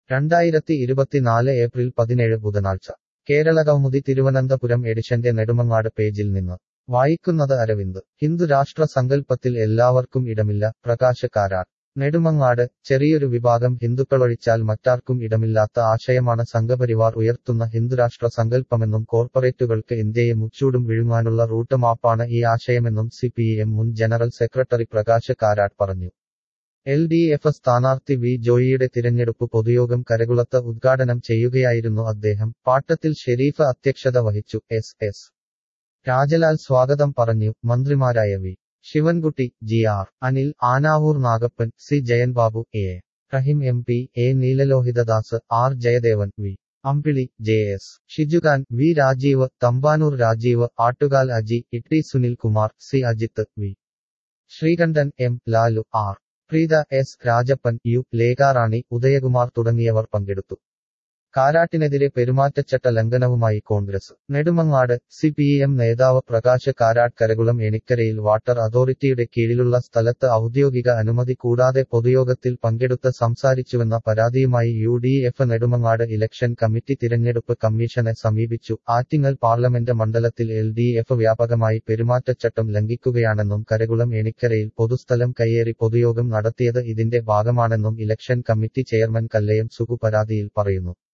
രണ്ടായിരത്തി ഇരുപത്തിനാല് ഏപ്രിൽ പതിനേഴ് ബുധനാഴ്ച കേരളകൗമുദി തിരുവനന്തപുരം എഡിഷന്റെ നെടുമങ്ങാട് പേജിൽ നിന്ന് വായിക്കുന്നത് അരവിന്ദ് ഹിന്ദുരാഷ്ട്ര സങ്കല്പത്തിൽ എല്ലാവർക്കും ഇടമില്ല പ്രകാശ് കാരാട്ട് നെടുമങ്ങാട് ചെറിയൊരു വിഭാഗം ഹിന്ദുക്കളൊഴിച്ചാൽ മറ്റാർക്കും ഇടമില്ലാത്ത ആശയമാണ് സംഘപരിവാർ ഉയർത്തുന്ന ഹിന്ദുരാഷ്ട്ര സങ്കല്പമെന്നും കോർപ്പറേറ്റുകൾക്ക് ഇന്ത്യയെ മുച്ചൂടും വിഴുങ്ങാനുള്ള റൂട്ട് മാപ്പാണ് ഈ ആശയമെന്നും സിപിഎം മുൻ ജനറൽ സെക്രട്ടറി പ്രകാശ് കാരാട്ട് പറഞ്ഞു എൽ ഡി എഫ് സ്ഥാനാർത്ഥി വി ജോയിയുടെ തിരഞ്ഞെടുപ്പ് പൊതുയോഗം കരകുളത്ത് ഉദ്ഘാടനം ചെയ്യുകയായിരുന്നു അദ്ദേഹം പാട്ടത്തിൽ ഷെരീഫ് അധ്യക്ഷത വഹിച്ചു എസ് എസ് രാജലാൽ സ്വാഗതം പറഞ്ഞു മന്ത്രിമാരായ V Sivankutty G R Anil Anavoor Nagappan C Jayanbabu A Rahim M P A Neelalohithadas R Jayadevan V Ambili J S Shijukhan V Rajeev Thampanoor Rajeev Attukal Aji Itty Sunil Kumar C Ajith V Sreekantan M Lalu R Preetha S Rajappan U Lekharani Udayakumar തുടങ്ങിയവർ പങ്കെടുത്തു കാരാട്ടിനെതിരെ പെരുമാറ്റച്ചട്ട ലംഘനവുമായി Congress Nedumangad C P M നേതാവ് പ്രകാശ് കാരാട്ട് കരകുളം എണിക്കരയിൽ വാട്ടർ അതോറിറ്റിയുടെ കീഴിലുള്ള സ്ഥലത്ത് ഔദ്യോഗിക അനുമതി കൂടാതെ പൊതുയോഗത്തിൽ പങ്കെടുത്ത് സംസാരിച്ചുവെന്ന പരാതിയുമായി U D F Nedumangad election committee തിരഞ്ഞെടുപ്പ് കമ്മീഷനെ സമീപിച്ചു ആറ്റിങ്ങൽ പാർലമെന്റ് മണ്ഡലത്തിൽ എൽ ഡി എഫ് വ്യാപകമായി പെരുമാറ്റച്ചട്ടം ലംഘിക്കുകയാണെന്നും കരകുളം എണിക്കരയിൽ പൊതുസ്ഥലം കയ്യേറി പൊതുയോഗം നടത്തിയത് ഇതിന്റെ ഭാഗമാണെന്നും election committee chairman Kallayam Sugu പരാതിയിൽ പറയുന്നു